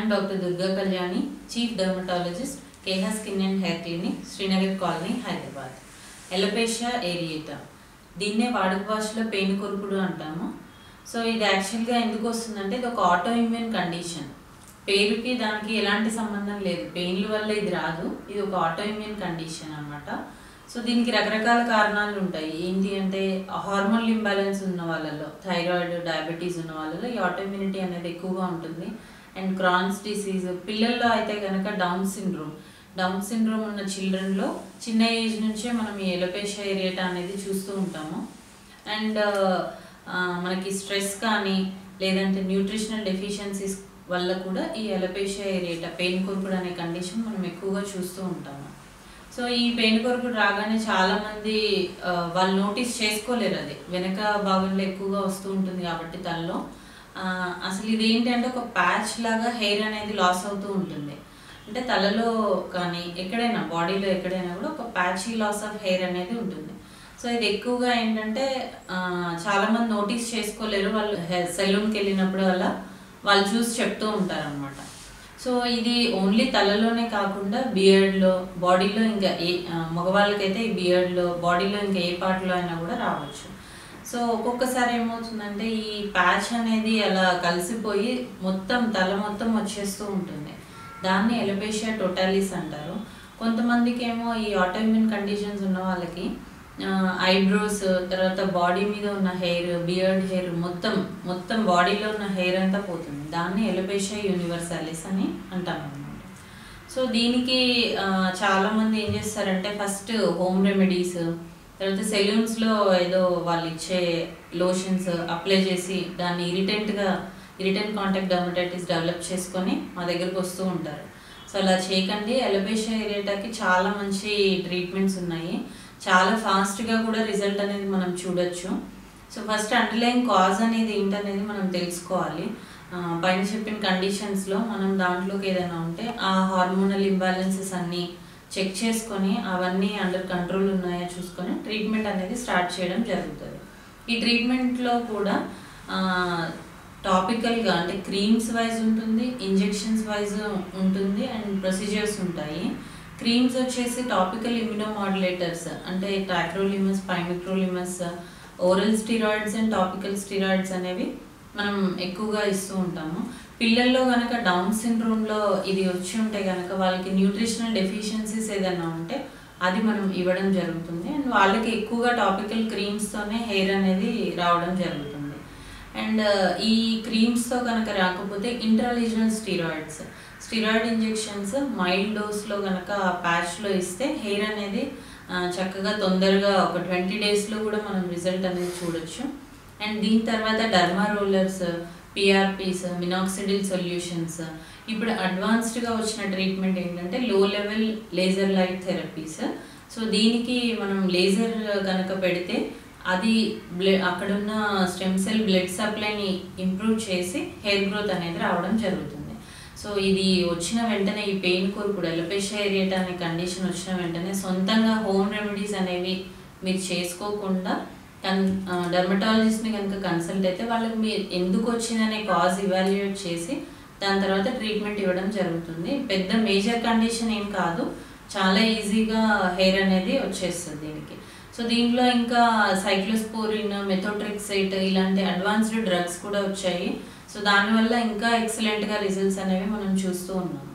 I'm Dr. Durga Kalyani, Chief Dermatologist, Keha Skin and Hair Clinic, Srinagar Colony, Hyderabad alopecia areata దీన్నే వాడుక భాషలో pain కొరుకుడు అంటాము so ఇది యాక్చువల్గా ఎందుకు వస్తుందంటే ఇది ఒక ఆటో ఇమ్యూన్ కండిషన్ పేరుకి దానికి ఎలాంటి సంబంధం లేదు పెయిన్ల వల్ల ఇది రాదు ఇది ఒక ఆటో ఇమ్యూన్ కండిషన్ అన్నమాట సో దీనికి రకరకాల కారణాలు ఉంటాయి ఏంటి అంటే హార్మోన్ ఇంబ్యాలెన్స్ ఉన్న వాళ్ళలో థైరాయిడ్ డయాబెటీస్ ఉన్న వాళ్ళలో ఈ ఆటోఇమ్యూనిటీ అనేది ఎక్కువగా ఉంటుంది అండ్ క్రాన్స్ డిసీజ్ పిల్లల్లో అయితే కనుక డౌన్ సిండ్రోమ్ డౌన్ సిండ్రోమ్ ఉన్న చిల్డ్రన్లో చిన్న ఏజ్ నుంచే మనం ఈ ఎలోపేషియా ఏరియేటా అనేది చూస్తూ ఉంటాము అండ్ మనకి స్ట్రెస్ కానీ లేదంటే న్యూట్రిషనల్ డెఫిషియన్సీస్ వల్ల కూడా ఈ ఎలపేషియా ఏరియేటా పెయిన్ కొరుకుడు అనే కండిషన్ మనం ఎక్కువగా చూస్తూ ఉంటాము సో ఈ పెయిన్ కొరుకుడు రాగానే చాలా మంది ఆ, వాళ్ళు నోటీస్ చేసుకోలేరు అది వెనక భాగంలో ఎక్కువగా వస్తూ ఉంటుంది కాబట్టి తలలో ఆ, అసలు ఇది ఏంటంటే ఒక ప్యాచ్ లాగా హెయిర్ అనేది లాస్ అవుతూ ఉంటుంది అంటే తలలో కానీ ఎక్కడైనా బాడీలో ఎక్కడైనా కూడా ఒక ప్యాచీ లాస్ ఆఫ్ హెయిర్ అనేది ఉంటుంది సో ఇది ఎక్కువగా ఏంటంటే ఆ, చాలా మంది నోటీస్ చేసుకోలేరు వాళ్ళు సెలూన్కి వెళ్ళినప్పుడు అలా వాళ్ళు చూసి చెప్తూ ఉంటారు అనమాట సో ఇది ఓన్లీ తలలోనే కాకుండా బియర్డ్లో బాడీలో ఇంకా ఏ ఆ, మగవాళ్ళకైతే ఈ బియర్డ్లో బాడీలో ఇంకా ఏ పార్ట్లో అయినా కూడా రావచ్చు సో ఒక్కొక్కసారి ఏమవుతుందంటే ఈ ప్యాచ్ అనేది అలా కలిసిపోయి మొత్తం తల మొత్తం వచ్చేస్తూ ఉంటుంది దాన్ని ఎలపేషియా టోటాలిస్ అంటారు కొంతమందికి ఏమో ఈ ఆటోఇమ్యూన్ కండిషన్స్ ఉన్న వాళ్ళకి ఐబ్రోస్ తర్వాత బాడీ మీద ఉన్న హెయిర్ బియర్డ్ హెయిర్ మొత్తం మొత్తం బాడీలో ఉన్న హెయిర్ అంతా పోతుంది దాన్ని ఎలపేషియా యూనివర్సాలిస్ అని అంటాం అనమాట సో దీనికి ఆ, చాలా మంది ఏం చేస్తారంటే ఫస్ట్ హోమ్ రెమెడీస్ తర్వాత సెలూన్స్లో ఏదో వాళ్ళు ఇచ్చే లోషన్స్ అప్లై చేసి దాన్ని ఇరిటెంట్గా ఇరిటెంట్ కాంటాక్ట్ డర్మటైటిస్ డెవలప్ చేసుకొని మా దగ్గరకు వస్తూ ఉంటారు సో అలా చేయకండి ఎలబేషియా ఏరియాటాకి చాలా మంచి ట్రీట్మెంట్స్ ఉన్నాయి చాలా ఫాస్ట్గా కూడా రిజల్ట్ అనేది మనం చూడొచ్చు సో ఫస్ట్ అండర్లైన్ కాజ్ అనేది ఏంటనేది మనం తెలుసుకోవాలి ఆ, పైన చెప్పిన కండిషన్స్లో మనం దాంట్లోకి ఏదైనా ఉంటే ఆ హార్మోనల్ ఇంబ్యాలెన్సెస్ అన్నీ చెక్ చేసుకొని అవన్నీ అండర్ కంట్రోల్ ఉన్నాయో చూసుకొని ట్రీట్మెంట్ అనేది స్టార్ట్ చేయడం జరుగుతుంది ఈ ట్రీట్మెంట్లో కూడా టాపికల్గా అంటే క్రీమ్స్ వైజ్ ఉంటుంది ఇంజెక్షన్స్ వైజ్ ఉంటుంది అండ్ ప్రొసీజర్స్ ఉంటాయి క్రీమ్స్ వచ్చేసి టాపికల్ ఇమ్యునోమాడ్యులేటర్స్ అంటే tacrolimus pimecrolimus oral steroids and topical steroids అనేవి మనం ఎక్కువగా ఇస్తూ ఉంటాము పిల్లల్లో కనుక డౌన్ సిండ్రోమ్లో ఇది వచ్చి ఉంటే కనుక వాళ్ళకి న్యూట్రిషనల్ డెఫిషియన్సీస్ ఏదైనా ఉంటే అది మనం ఇవ్వడం జరుగుతుంది అండ్ వాళ్ళకి ఎక్కువగా టాపికల్ క్రీమ్స్తోనే హెయిర్ అనేది రావడం జరుగుతుంది అండ్ ఈ క్రీమ్స్తో కనుక రాకపోతే intralesional steroids steroid injections mild డోస్లో కనుక ప్యాచ్లో ఇస్తే హెయిర్ అనేది ఆ, చక్కగా తొందరగా ఒక ట్వంటీ డేస్లో కూడా మనం రిజల్ట్ అనేది చూడొచ్చు అండ్ దీని తర్వాత derma rollers PRPs minoxidil solutions ఇప్పుడు అడ్వాన్స్డ్గా వచ్చిన ట్రీట్మెంట్ ఏంటంటే low level laser light therapies so దీనికి మనం లేజర్ కనుక పెడితే అది బ్లడ్ అక్కడున్న స్టెమ్ సెల్ బ్లడ్ సప్లైని ఇంప్రూవ్ చేసి హెయిర్ గ్రోత్ అనేది రావడం జరుగుతుంది సో ఇది వచ్చిన వెంటనే ఈ పెయిన్ కూడా ఎలపేషియా ఏరియేటా అనే కండిషన్ వచ్చిన వెంటనే సొంతంగా హోమ్ రెమెడీస్ అనేవి మీరు చేసుకోకుండా కన్ డర్మటాలజిస్ట్ని కనుక కన్సల్ట్ అయితే వాళ్ళకి మీరు ఎందుకు వచ్చిందనే కాజ్ ఇవాల్యుయేట్ చేసి దాని తర్వాత ట్రీట్మెంట్ ఇవ్వడం జరుగుతుంది పెద్ద మేజర్ కండిషన్ ఏం కాదు చాలా ఈజీగా హెయిర్ అనేది వచ్చేస్తుంది దీనికి సో దీంట్లో ఇంకా సైక్లోస్పోరిన్ మెథోట్రిక్సైట్ ఇలాంటి అడ్వాన్స్డ్ డ్రగ్స్ కూడా వచ్చాయి సో దానివల్ల ఇంకా ఎక్సలెంట్గా రిజల్ట్స్ అనేవి మనం చూస్తూ ఉన్నాం